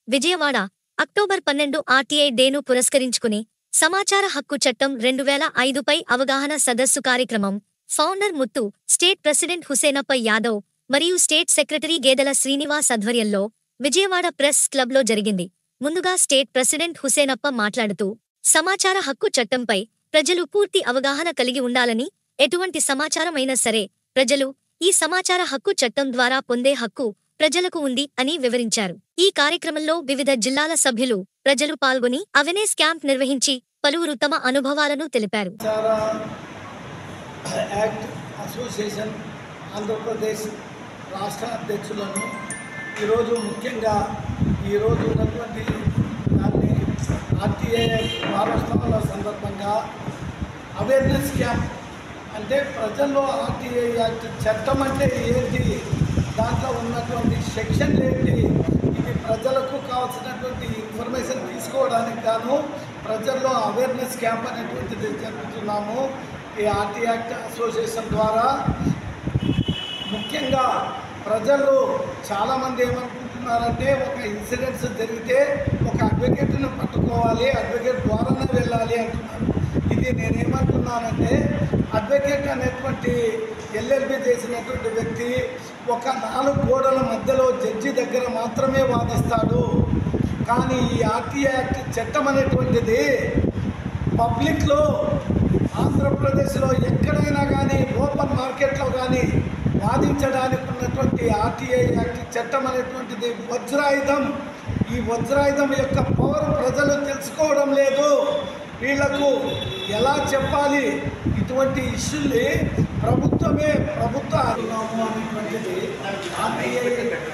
Vijayawada October పన్నెండు RTI డేను పురస్కరించుకుని సమాచార హక్కు చట్టం రెండు వేల ఐదుపై అవగాహన సదస్సు కార్యక్రమం founder Muthu state president Husenappa Yadav మరియు స్టేట్ సెక్రటరీ గేదెల శ్రీనివాస్ ఆధ్వర్యంలో విజయవాడ ప్రెస్ క్లబ్లో జరిగింది ముందుగా స్టేట్ ప్రెసిడెంట్ హుసేనప్ప మాట్లాడుతూ సమాచార హక్కు చట్టంపై ప్రజలు పూర్తి అవగాహన కలిగి ఉండాలని ఎటువంటి సమాచారమైనా సరే ప్రజలు ఈ సమాచార హక్కు చట్టం ద్వారా పొందే హక్కు ప్రజలకు ఉంది అని వివరించారు ఈ కార్యక్రమంలో వివిధ జిల్లాల సభ్యులు ప్రజలు పాల్గొని అవేర్నెస్ క్యాంప్ నిర్వహించి పలువురు తమ అనుభవాలను తెలిపారు చారా యాక్ట్ అసోసియేషన్ ఆంధ్రప్రదేశ్ రాష్ట్ర అధ్యక్షులను ఈరోజు ముఖ్యంగా ఈరోజు ఉన్నటువంటి దాన్ని ఆర్టీఐ వారోత్సవాల సందర్భంగా అవేర్నెస్ క్యాంప్ అంటే ప్రజల్లో ఆర్టీఐ యాక్ట్ చట్టం అంటే ఏంటి దాంట్లో ఉన్నటువంటి సెక్షన్లు ఏంటి ఇది ప్రజలకు కావాల్సినటువంటి ఇన్ఫర్మేషన్ తీసుకోవడానికి గాను ప్రజల్లో అవేర్నెస్ క్యాంప్ అనేటువంటిది జరుపుతున్నాము ఈ ఆర్టీ యాక్ట్ అసోసియేషన్ ద్వారా ముఖ్యంగా ప్రజలు చాలామంది ఏమనుకుంటున్నారంటే ఒక ఇన్సిడెంట్స్ జరిగితే ఒక అడ్వకేట్ను పట్టుకోవాలి అడ్వకేట్ ద్వారానే వెళ్ళాలి అంటున్నారు ఇది నేనేమంటున్నానంటే అడ్వకేట్ అనేటువంటి ఎల్ఎల్బి చేసినటువంటి వ్యక్తి ఒక నాలుగు గోడల మధ్యలో జడ్జి దగ్గర మాత్రమే వాదిస్తాడు కానీ ఈ ఆర్టీఐ యాక్ట్ చట్టం అనేటువంటిది పబ్లిక్లో ఆంధ్రప్రదేశ్లో ఎక్కడైనా కానీ ఓపెన్ మార్కెట్లో కానీ వాదించడానికి ఉన్నటువంటి ఆర్టీఐ యాక్ట్ చట్టం అనేటువంటిది వజ్రాయుధం ఈ వజ్రాయుధం యొక్క పవర్ ప్రజలు తెలుసుకోవడం లేదు వీళ్లకు ఎలా చెప్పాలి ఇటువంటి ఇష్యూని ప్రభుత్వమే ప్రభుత్వ అనేటువంటిది ఆర్టీఐ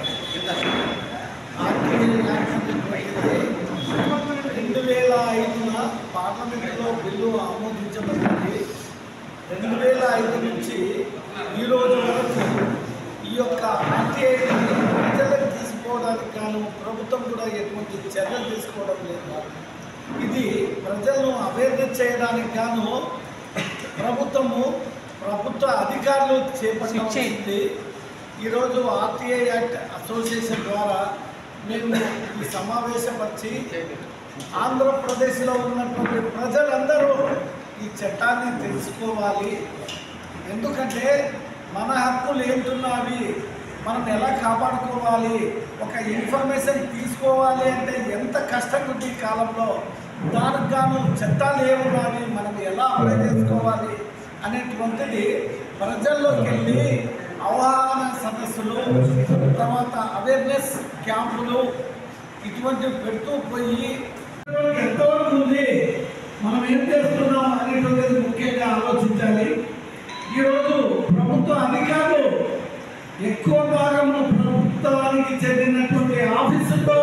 ఆర్టీఐ యాక్ట్ అనేటువంటిది రెండు వేల ఐదున పార్లమెంటులో బిల్లు ఆమోదించబడింది రెండు వేల ఐదు నుంచి ఈ రోజు వరకు ఈ యొక్క ఆర్టీఐని ప్రజలకు తీసుకోవడానికి గాను ప్రభుత్వం కూడా ఎటువంటి చర్యలు తీసుకోవడం లేదు ఇది ప్రజలను అవేర్నెస్ చేయడానికి గాను ప్రభుత్వము ప్రభుత్వ అధికారులు చేపట్టింది ఈరోజు ఆర్టీఐ యాక్ట్ అసోసియేషన్ ద్వారా మేము ఈ సమావేశపరిచి ఆంధ్రప్రదేశ్లో ఉన్నటువంటి ప్రజలందరూ ఈ చట్టాన్ని తెలుసుకోవాలి ఎందుకంటే మన హక్కులు ఏంటున్నవి మనం ఎలా కాపాడుకోవాలి ఒక ఇన్ఫర్మేషన్ తీసుకోవాలి అంటే ఎంత కష్టం ఉంది ఈ కాలంలో దానికి గాను చట్టాలు ఏమున్నాయి మనం ఎలా అప్లై చేసుకోవాలి అనేటువంటిది ప్రజల్లోకి వెళ్ళి అవగాహన సదస్సులు తర్వాత అవేర్నెస్ క్యాంపులు ఇటువంటివి పెడుతూ పోయి ఎంతవరకు ఉంది మనం ఏం చేస్తున్నాం అనేటువంటిది ముఖ్యంగా ఆలోచించాలి ఈరోజు ప్రభుత్వ అధికారులు ఎక్కువ భాగము ప్రభుత్వానికి చెందినటువంటి ఆఫీసుల్లో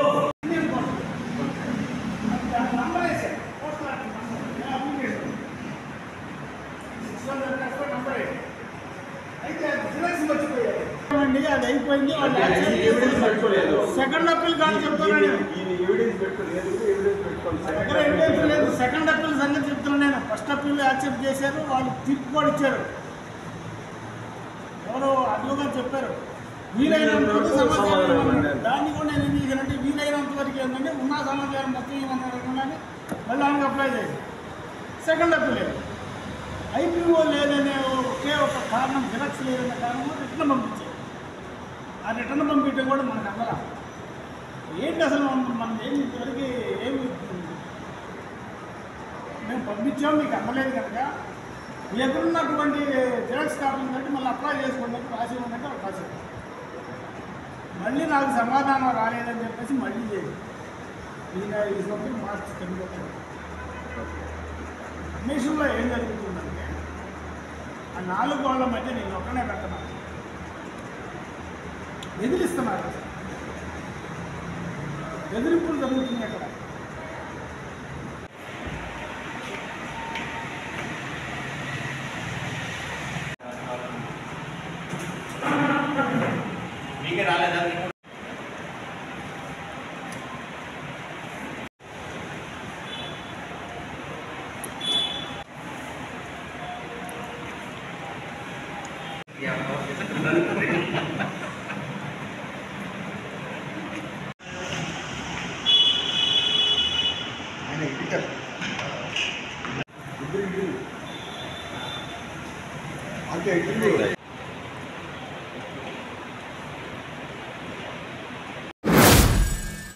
అండి అది అయిపోయింది వాళ్ళు యాక్సెప్ట్ చేసేసారు. సెకండ్ అప్పీల్ కానీ చెప్తున్నాను నేను దగ్గర ఎవిడెన్స్ లేదు సెకండ్ అప్పీల్ సంగతి చెప్తున్నాను నేను ఫస్ట్ అప్పీల్ యాక్సెప్ట్ చేశారు వాళ్ళు తీర్పు కూడా ఇచ్చారు ఎవరో అడ్వగా చెప్పారు వీలైనంత వరకు సమాచారం ఇవ్వండి. దాన్ని కూడా నేను ఏం చేశానంటే వీలైనంత వరకు ఏంటంటే ఉన్న సమాచారం మొత్తం ఏమన్నా లేకుండానే మళ్ళీ ఆమెకు అప్లై చేయాలి సెకండ్ అప్పీల్ లేదు ఐపీఓ లేదనే ఒకే ఒక కారణం జిరాక్స్ లేదనే కారణం రిటర్న్ పంపించారు ఆ రిటర్న్ పంపించడం కూడా మనకు అందరా ఏంటి అసలు మనం మనం ఏమి ఇంతవరకు ఏమి మేము పంపించాం మీకు అందలేదు కనుక మీ దగ్గర ఉన్నటువంటి జిరాక్స్ కాపీని బట్టి మళ్ళీ అప్లై చేసుకోండి రాసి ఇవ్వమంటే వాళ్ళు రాసి ఇవ్వరు. మళ్ళీ నాకు సమాధానం రాలేదని చెప్పేసి మళ్ళీ చేసి ఈయన ఈ సంవత్సరం మార్చి తొమ్మిదో తారీఖు. కమిషన్లో ఏం జరుగుతుందంటే ఆ నాలుగు వాళ్ళ మధ్య నేను ఒక్కనే పెట్టను బెదిరిస్తున్నారు అసలు. బెదిరింపులు జరుగుతున్నాయి అక్కడ మీకే రాలేదా అంటే ఇటు